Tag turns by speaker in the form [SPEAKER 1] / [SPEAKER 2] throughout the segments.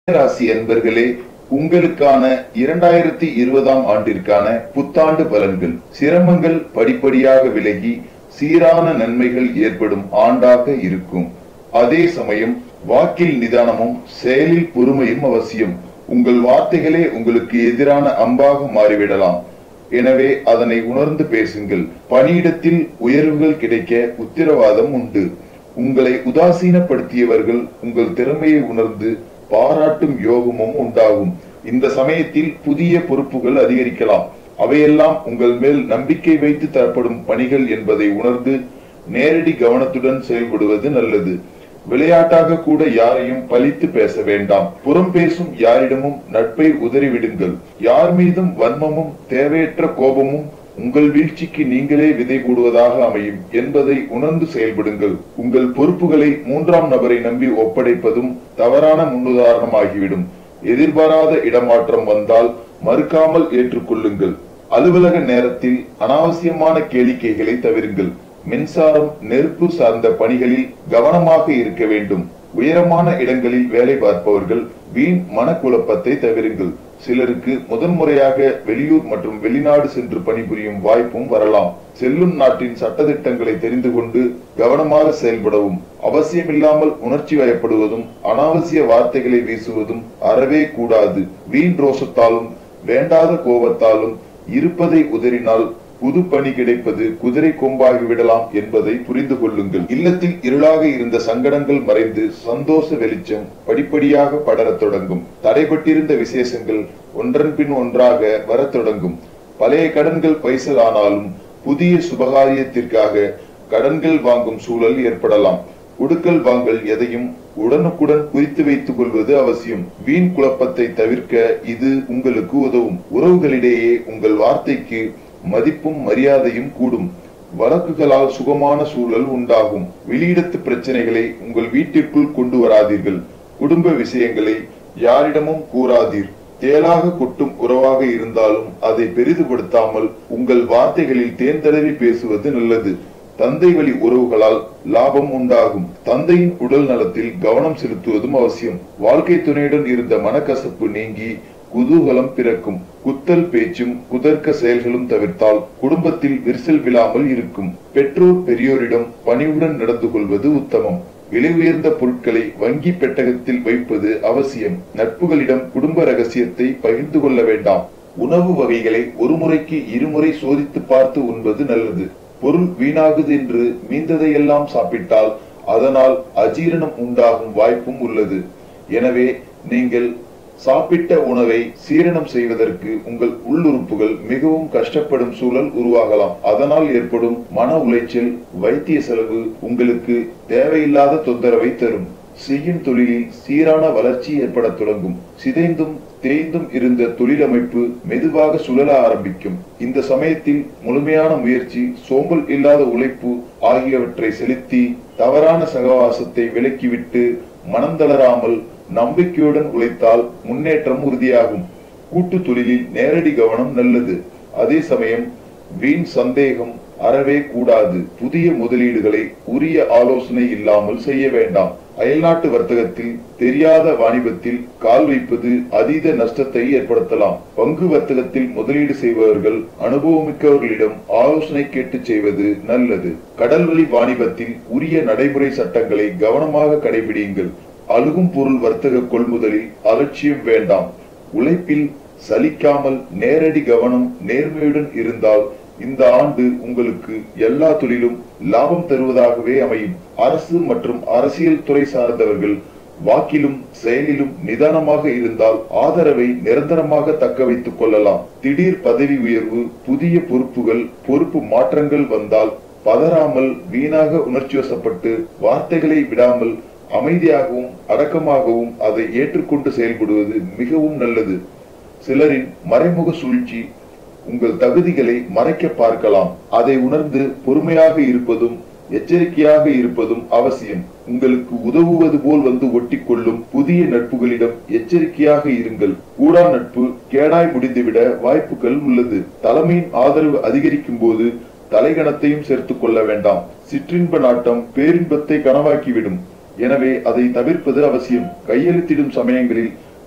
[SPEAKER 1] ராசி அன்பர்களே உங்களுக்கான இரண்டாயிரத்தி இருபதாம் ஆண்டிற்கான புத்தாண்டு பலன்கள் சிரமங்கள் படிப்படியாக விலகி சீரான நன்மைகள் ஏற்படும் ஆண்டாக இருக்கும் அதே சமயம் வாக்கில் நிதானமும் செயலில் பொறுமையும் அவசியம் உங்கள் வார்த்தைகளே உங்களுக்கு எதிரான அம்பாக மாறிவிடலாம் எனவே அதனை உணர்ந்து பேசுங்கள் பணியிடத்தில் உயர்வுகள் கிடைக்க உத்தரவாதம் உண்டு உங்களை உதாசீனப்படுத்தியவர்கள் உங்கள் திறமையை உணர்ந்து பாராட்டும் யோகமும் உண்டாகும் இந்த சமயத்தில் புதிய பொறுப்புகள் அதிகரிக்கலாம் அவையெல்லாம் உங்கள் மேல் நம்பிக்கை வைத்து தரப்படும் பணிகள் என்பதை உணர்ந்து நேரடி கவனத்துடன் செயல்படுவது நல்லது விளையாட்டாக கூட யாரையும் பழித்து பேச வேண்டாம் புறம் பேசும் யாரிடமும் நட்பை உதறிவிடுங்கள் யார் மீதும் வன்மமும் தேவையற்ற கோபமும் உங்கள் வீழ்ச்சிக்கு நீங்களே விதை போடுவதாக அமையும் என்பதை உணர்ந்து செயல்படுங்கள் உங்கள் பொறுப்புகளை மூன்றாம் நபரை நம்பி ஒப்படைப்பதும் தவறான முன்னுதாரணமாகிவிடும் எதிர்பாராத இடமாற்றம் வந்தால் மறுக்காமல் ஏற்றுக்கொள்ளுங்கள் அலுவலக நேரத்தில் அனாவசியமான கேளிக்கைகளை தவிருங்கள் மின்சாரம் நெருப்பு சார்ந்த பணிகளில் கவனமாக இருக்க வேண்டும் உயரமான இடங்களில் வேலை பார்ப்பவர்கள் வீண் மனக்குழப்பத்தை தவிருங்கள் சிலருக்கு முதன்முறையாக வெளியூர் மற்றும் வெளிநாடு சென்று பணிபுரியும் வாய்ப்பும் வரலாம் செல்லும் நாட்டின் சட்டதிட்டங்களை தெரிந்து கொண்டு கவனமாக செயல்படவும் அவசியமில்லாமல் உணர்ச்சி வயப்படுவதும் அனாவசிய வார்த்தைகளை வீசுவதும் அறவே கூடாது வீண் ரோஷத்தாலும் வேண்டாத கோபத்தாலும் இருப்பதை உதறினால் புது பணி கிடைப்பது குதிரை கொம்பாகி விடலாம் என்பதை புரிந்து கொள்ளுங்கள் இல்லத்தில் இருளாக இருந்த சங்கடங்கள் மறைந்து சந்தோஷ வெளிச்சம் படிப்படியாக படரத் தொடங்கும் தடைபட்டிருந்த விசேஷங்கள் ஒன்றன் பின் ஒன்றாக வரத் தொடங்கும் பழைய கடன்கள் பைசல் ஆனாலும் புதிய சுபகாரியத்திற்காக கடன்கள் வாங்கும் சூழல் ஏற்படலாம் கொடுக்கல் வாங்கல் எதையும் உடனுக்குடன் குறித்து வைத்துக் கொள்வது அவசியம் வீண் குழப்பத்தை தவிர்க்க இது உங்களுக்கு உதவும் உறவுகளிடையே உங்கள் வார்த்தைக்கு மதிப்பும் மரியாதையும் கூடும் வழக்குகளால் சுகமான சூழல் உண்டாகும் வெளியிடத்து பிரச்சனைகளை உங்கள் வீட்டிற்குள் கொண்டு வராதீர்கள் குடும்ப விஷயங்களை யாரிடமும் கூறாதீர் தேலாக கொட்டும் உறவாக இருந்தாலும் அதை பெரிதுபடுத்தாமல் உங்கள் வார்த்தைகளில் தேன் தடவி பேசுவது நல்லது தந்தை வழி உறவுகளால் லாபம் உண்டாகும் தந்தையின் உடல் நலத்தில் கவனம் செலுத்துவதும் அவசியம் வாழ்க்கை துணையுடன் இருந்த மனக்கசப்பு நீங்கி குதூகலம் பிறக்கும் குத்தல் பேச்சும் குதர்க்க செயல்களும் தவிர்த்தால் குடும்பத்தில் விரிசல் விழாமல் இருக்கும் பெற்றோர் பெரியோரிடம் பணிவுடன் நடந்து கொள்வது உத்தமம் விலை உயர்ந்த பொருட்களை வங்கி பெட்டகத்தில் வைப்பது அவசியம் நட்புகளிடம் குடும்ப ரகசியத்தை பகிர்ந்து கொள்ள வேண்டாம் உணவு வகைகளை ஒரு முறைக்கு இருமுறை சோதித்து பார்த்து உண்பது நல்லது பொருள் வீணாகுது என்று மீந்ததையெல்லாம் சாப்பிட்டால் அதனால் அஜீரணம் உண்டாகும் வாய்ப்பும் உள்ளது எனவே நீங்கள் சாப்பிட்ட உணவை சீரணம் செய்வதற்கு உங்கள் உள்ளுறுப்புகள் மிகவும் கஷ்டப்படும் சூழல் உருவாகலாம் அதனால் ஏற்படும் மன உளைச்சல் வைத்திய செலவு உங்களுக்கு தேவையில்லாத தொந்தரவை தரும் செய்யும் தொழிலில் சீரான வளர்ச்சி ஏற்படத் தொடங்கும் சிதைந்தும் தேய்ந்தும் இருந்த தொழிலமைப்பு மெதுவாக சுழல ஆரம்பிக்கும் இந்த சமயத்தில் முழுமையான முயற்சி சோம்பல் இல்லாத உழைப்பு ஆகியவற்றை செலுத்தி தவறான சகவாசத்தை விலக்கிவிட்டு மனம் தளராமல் நம்பிக்கையுடன் உழைத்தால் முன்னேற்றம் உறுதியாகும் கூட்டு தொழிலில் நேரடி கவனம் நல்லது அதே சமயம் வீண் சந்தேகம் அறவே கூடாது புதிய முதலீடுகளை உரிய ஆலோசனை இல்லாமல் செய்ய வேண்டாம் அயல்நாட்டு வர்த்தகத்தில் தெரியாத வாணிபத்தில் கால் வைப்பது அதீத நஷ்டத்தை ஏற்படுத்தலாம் பங்கு வர்த்தகத்தில் முதலீடு செய்பவர்கள் அனுபவமிக்கவர்களிடம் ஆலோசனை கேட்டு செய்வது நல்லது கடல்வழி வாணிபத்தில் உரிய நடைமுறை சட்டங்களை கவனமாக கடைபிடியுங்கள் அழுகும் பொருள் வர்த்தக கொள்முதலில் அலட்சியம் வேண்டாம் உழைப்பில் சலிக்காமல் நேரடி கவனம் நேர்மையுடன் இருந்தால் இந்த ஆண்டு உங்களுக்கு எல்லா தொழிலும் லாபம் தருவதாகவே அமையும் அரசு மற்றும் அரசியல் துறை சார்ந்தவர்கள் வாக்கிலும் செயலிலும் நிதானமாக இருந்தால் ஆதரவை நிரந்தரமாக தக்க வைத்துக் கொள்ளலாம் திடீர் பதவி உயர்வு புதிய பொறுப்புகள் பொறுப்பு மாற்றங்கள் வந்தால் பதறாமல் வீணாக உணர்ச்சிவசப்பட்டு வார்த்தைகளை விடாமல் அமைதியாகவும் அடக்கமாகவும் அதை ஏற்றுக்கொண்டு செயல்படுவது மிகவும் நல்லது சிலரின் மறைமுக சூழ்ச்சி உங்கள் தகுதிகளை மறைக்க பார்க்கலாம் அதை உணர்ந்து பொறுமையாக இருப்பதும் எச்சரிக்கையாக இருப்பதும் அவசியம் உங்களுக்கு உதவுவது போல் வந்து ஒட்டிக்கொள்ளும் புதிய நட்புகளிடம் எச்சரிக்கையாக இருங்கள் கூடா நட்பு கேடாய் முடிந்துவிட வாய்ப்புகள் உள்ளது தலைமையின் ஆதரவு அதிகரிக்கும் போது தலைகணத்தையும் சேர்த்துக் கொள்ள வேண்டாம் சிற்றின்ப நாட்டம் பேரின்பத்தை கனவாக்கிவிடும் எனவே அதை தவிர்ப்பது அவசியம் கையெழுத்திடும் சமயங்களில்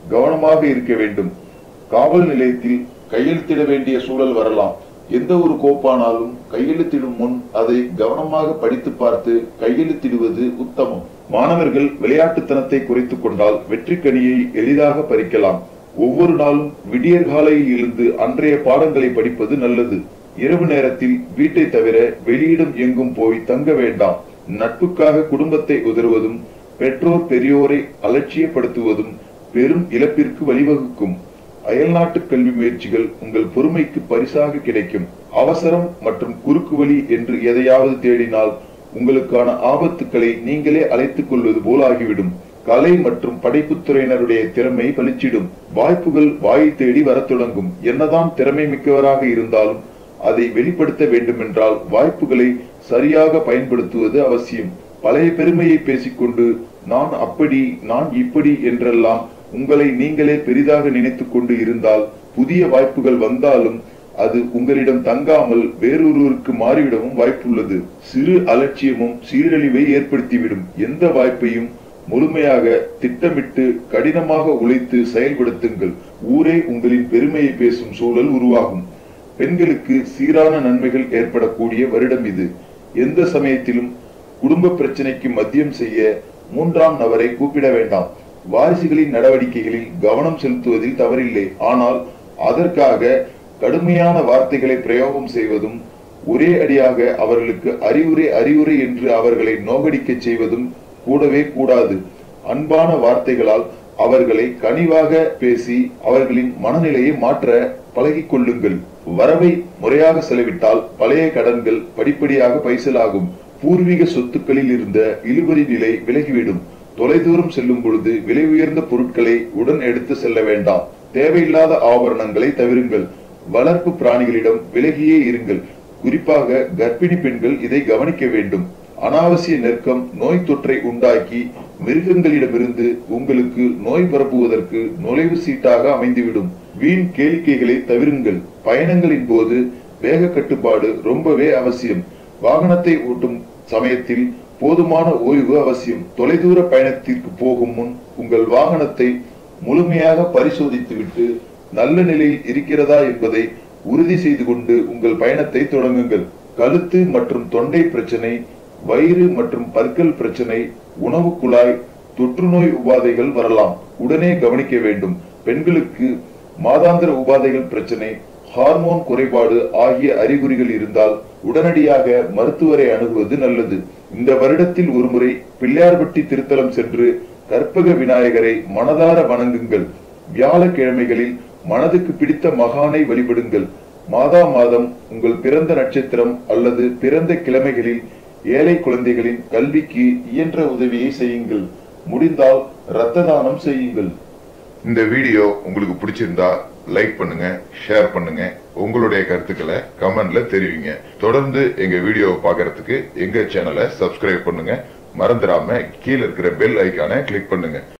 [SPEAKER 1] கவனமாக இருக்க வேண்டும் காவல் நிலையத்தில் கையெழுத்திட வேண்டிய சூழல் வரலாம் எந்த ஒரு கோப்பானாலும் கையெழுத்திடும் முன் அதை கவனமாக படித்து பார்த்து கையெழுத்திடுவது உத்தமம் மாணவர்கள் விளையாட்டுத்தனத்தை குறைத்துக் கொண்டால் வெற்றி கனியை எளிதாக பறிக்கலாம் ஒவ்வொரு நாளும் விடியற் காலையில் இருந்து அன்றைய பாடங்களை படிப்பது நல்லது இரவு நேரத்தில் வீட்டை தவிர வெளியிடம் எங்கும் போய் தங்க வேண்டாம் நட்புக்காக குடும்பத்தை உதறுவதும் பெற்றோர் பெரியோரை அலட்சியப்படுத்துவதும் பெரும் இழப்பிற்கு வழிவகுக்கும் அயல்நாட்டு கல்வி முயற்சிகள் உங்கள் பொறுமைக்கு பரிசாக கிடைக்கும் அவசரம் மற்றும் குறுக்கு வழி என்று எதையாவது தேடினால் உங்களுக்கான ஆபத்துக்களை நீங்களே அழைத்துக் கொள்வது போல் ஆகிவிடும் கலை மற்றும் படைப்புத்துறையினருடைய திறமை பளிச்சிடும் வாய்ப்புகள் வாயை தேடி வரத் தொடங்கும் என்னதான் திறமை மிக்கவராக இருந்தாலும் அதை வெளிப்படுத்த வேண்டுமென்றால் வாய்ப்புகளை சரியாக பயன்படுத்துவது அவசியம் பழைய பெருமையை பேசிக்கொண்டு நான் அப்படி நான் இப்படி என்றெல்லாம் உங்களை நீங்களே பெரிதாக நினைத்துக் கொண்டு இருந்தால் புதிய வாய்ப்புகள் வந்தாலும் அது உங்களிடம் தங்காமல் வேறொருவருக்கு மாறிவிடவும் வாய்ப்புள்ளது சிறு அலட்சியமும் சீரழிவை ஏற்படுத்திவிடும் எந்த வாய்ப்பையும் முழுமையாக திட்டமிட்டு கடினமாக உழைத்து செயல்படுத்துங்கள் ஊரே உங்களின் பெருமையை பேசும் சூழல் உருவாகும் பெண்களுக்கு சீரான நன்மைகள் ஏற்படக்கூடிய வருடம் இது எந்த சமயத்திலும் குடும்ப பிரச்சனைக்கு மத்தியம் செய்ய மூன்றாம் நபரை கூப்பிட வேண்டாம் வாரிசுகளின் நடவடிக்கைகளில் கவனம் செலுத்துவதில் தவறில்லை ஆனால் அதற்காக கடுமையான வார்த்தைகளை பிரயோகம் செய்வதும் ஒரே அடியாக அவர்களுக்கு அறிவுரை அறிவுரை என்று அவர்களை நோகடிக்கச் செய்வதும் கூடவே கூடாது அன்பான வார்த்தைகளால் அவர்களை கனிவாக பேசி அவர்களின் மனநிலையை மாற்ற பழகிக் கொள்ளுங்கள் வரவை முறையாக செலவிட்டால் பழைய கடன்கள் படிப்படியாக பைசலாகும் பூர்வீக சொத்துக்களில் இருந்த இழுபறி நிலை விலகிவிடும் தொலைதூரம் செல்லும் பொழுது விலை உயர்ந்த பொருட்களை உடன் எடுத்து செல்ல வேண்டாம் தேவையில்லாத ஆபரணங்களை தவிருங்கள் வளர்ப்பு பிராணிகளிடம் விலகியே இருங்கள் குறிப்பாக கர்ப்பிணி பெண்கள் இதை கவனிக்க வேண்டும் அனாவசிய நெருக்கம் நோய் தொற்றை உண்டாக்கி மிருகங்களிடமிருந்து உங்களுக்கு நோய் பரப்புவதற்கு நுழைவு சீட்டாக அமைந்துவிடும் வீண் கேளிக்கைகளை தவிருங்கள் பயணங்களின் போது வேக கட்டுப்பாடு ரொம்பவே அவசியம் வாகனத்தை ஓட்டும் சமயத்தில் போதுமான ஓய்வு அவசியம் தொலைதூர பயணத்திற்கு போகும் முன் உங்கள் வாகனத்தை முழுமையாக பரிசோதித்துவிட்டு நல்ல நிலையில் இருக்கிறதா என்பதை உறுதி செய்து கொண்டு உங்கள் பயணத்தை தொடங்குங்கள் கழுத்து மற்றும் தொண்டை பிரச்சனை வயிறு மற்றும் பற்கள் பிரச்சனை உணவு குழாய் தொற்றுநோய் உபாதைகள் வரலாம் உடனே கவனிக்க வேண்டும் பெண்களுக்கு மாதாந்திர உபாதைகள் பிரச்சனை ஹார்மோன் குறைபாடு ஆகிய அறிகுறிகள் இருந்தால் உடனடியாக மருத்துவரை அணுகுவது நல்லது இந்த வருடத்தில் ஒருமுறை பிள்ளையார்பட்டி திருத்தலம் சென்று கற்பக விநாயகரை மனதார வணங்குங்கள் வியாழக்கிழமைகளில் மனதுக்கு பிடித்த மகானை வழிபடுங்கள் மாதா மாதம் உங்கள் பிறந்த நட்சத்திரம் அல்லது பிறந்த கிழமைகளில் ஏழை குழந்தைகளின் கல்விக்கு இயன்ற உதவியை செய்யுங்கள் முடிந்தால் இரத்த தானம் செய்யுங்கள்
[SPEAKER 2] இந்த வீடியோ உங்களுக்கு பிடிச்சிருந்தா லைக் பண்ணுங்க ஷேர் பண்ணுங்க உங்களுடைய கருத்துக்களை கமெண்ட்ல தெரிவிங்க தொடர்ந்து எங்க வீடியோவை பார்க்கறதுக்கு எங்க சேனலை சப்ஸ்கிரைப் பண்ணுங்க மறந்துடாம கீழே இருக்கிற பெல் ஐக்கானை கிளிக் பண்ணுங்க